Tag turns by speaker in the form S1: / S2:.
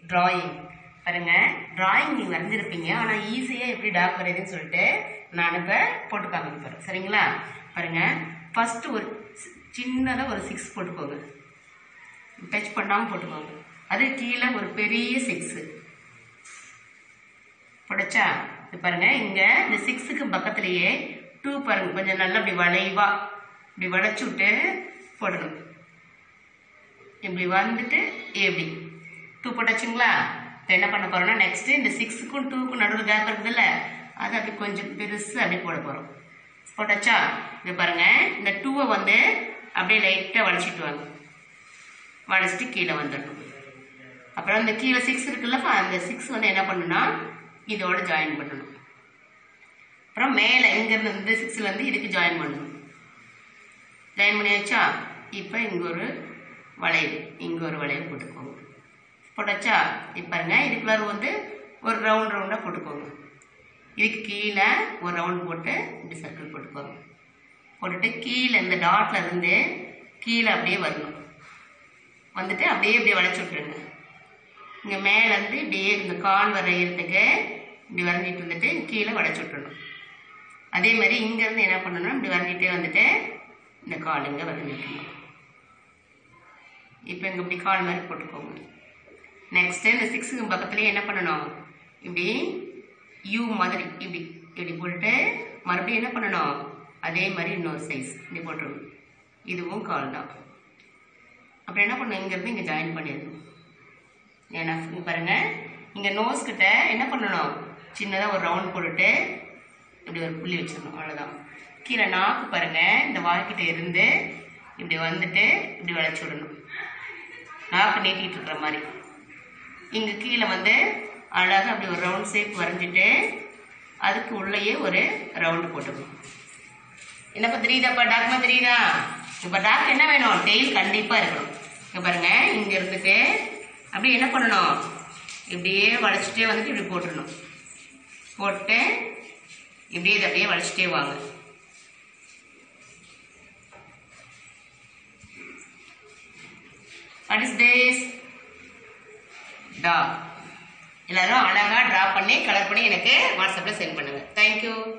S1: drawing பாருங்க drawing நீங்க வரைஞ்சிருப்பீங்க ஆனா ஈஸியா எப்படி டாக் வரையுதுன்னு சொல்லிட்டு நான் இப்ப போட்டு காமிக்க போறேன் சரிங்களா பாருங்க ஃபர்ஸ்ட் ஒரு சி- சின்னதா ஒரு சிக்ஸ் போட்டுக்கோங்க டச் பண்ணாம போட்டுக்கோங்க அது கீழே ஒரு பெரிய சிக்ஸ் புடைச்சா இது பாருங்க இங்க இந்த சிக்ஸுக்கு பக்கத்துலயே டூ பாருங்க கொஞ்சம் நல்லா இப்படி வளைவா இப்படி வளைச்சு விட்டு போடணும் இப்படி வந்துட்டு எப்படி டூ போட்டாச்சுங்களா இப்போ என்ன பண்ண போறோம்னா நெக்ஸ்ட் இந்த சிக்ஸுக்கும் டூக்கும் நடுவில் கேப் இருக்குதுல்ல அது அப்படி கொஞ்சம் பெருசு அப்படி போட போறோம் போட்டாச்சா இது பாருங்க இந்த டூவை வந்து அப்படியே லைட்டாக வளைச்சிட்டு வாங்க வளைச்சிட்டு கீழே வந்துடணும் அப்புறம் இந்த கீழே சிக்ஸ் இருக்குல்லப்பா அந்த சிக்ஸ் வந்து என்ன பண்ணணும்னா இதோட ஜாயின் பண்ணணும் அப்புறம் மேலே இங்கேருந்து இந்த சிக்ஸ்ல இருந்து இதுக்கு ஜாயின் பண்ணணும் ஜாயின் பண்ணியாச்சா இப்போ இங்கே ஒரு வளைவு இங்கே ஒரு வளைவு போட்டுக்கோங்க போட்டாச்சா இப்போ பாருங்க இதுக்குள்ளார வந்து ஒரு ரவுண்ட் ரவுண்டாக போட்டுக்கோங்க இதுக்கு கீழே ஒரு ரவுண்ட் போட்டு இப்படி சர்க்கிள் போட்டுக்கோங்க போட்டுட்டு கீழே இந்த டாட்ல இருந்து கீழே அப்படியே வரணும் வந்துட்டு அப்படியே இப்படியே வளைச்சு விட்டுருங்க இங்கே மேலேருந்து இப்படியே இந்த கால் வரைகிறதுக்கு இப்படி வரைஞ்சிட்டு வந்துட்டு கீழே வளைச்சு விட்டுறணும் அதே மாதிரி இங்கேருந்து என்ன பண்ணணும் இப்படி வரைஞ்சிட்டே வந்துட்டு இந்த கால் இங்கே வரைஞ்சிட்டணும் இப்போ இங்கே இப்படி கால் மாதிரி போட்டுக்கோங்க நெக்ஸ்ட்டு இந்த சிக்ஸுக்கு பக்கத்துலேயே என்ன பண்ணணும் இப்படி யூ மாதிரி இப்படி இப்படி போட்டுட்டு மறுபடியும் என்ன பண்ணணும் அதே மாதிரி இன்னொரு சைஸ் இப்படி போட்டுருணும் இதுவும் கால் தான் அப்புறம் என்ன பண்ணணும் இங்கேருந்து இங்கே ஜாயின் பண்ணிடணும் ஏன்னா இங்க பாருங்க இங்கே நோஸ் கிட்ட என்ன பண்ணணும் சின்னதாக ஒரு ரவுண்ட் போட்டுட்டு இப்படி ஒரு புள்ளி வச்சிடணும் அவ்வளோதான் கீழே நாக்கு பாருங்க இந்த வாய்க்கிட்ட இருந்து இப்படி வந்துட்டு இப்படி வளைச்சி விடணும் நாக்கு நீட்டிட்டு இருக்கிற மாதிரி இங்கே கீழே வந்து அழகாக அப்படி ஒரு ரவுண்ட் ஷேப் வரைஞ்சிட்டு அதுக்கு உள்ளேயே ஒரு ரவுண்டு போட்டுக்கணும் என்னப்பா தெரியுதாப்பா டாக்மா தெரியுதா இப்போ டாக் என்ன வேணும் டெய்ல் கண்டிப்பாக இருக்கணும் இங்கே பாருங்க இங்க இருந்துட்டு அப்படியே என்ன பண்ணணும் இப்படியே வளைச்சிட்டே வந்துட்டு இப்படி போட்டுடணும் போட்டு இப்படியே இதை அப்படியே வளைச்சிட்டே வாங்க வாட் இஸ் திஸ் டாக் எல்லாரும் அழகா டிரா பண்ணி கலர் பண்ணி எனக்கு வாட்ஸ்அப்பில் சென்ட் பண்ணுங்க தேங்க்யூ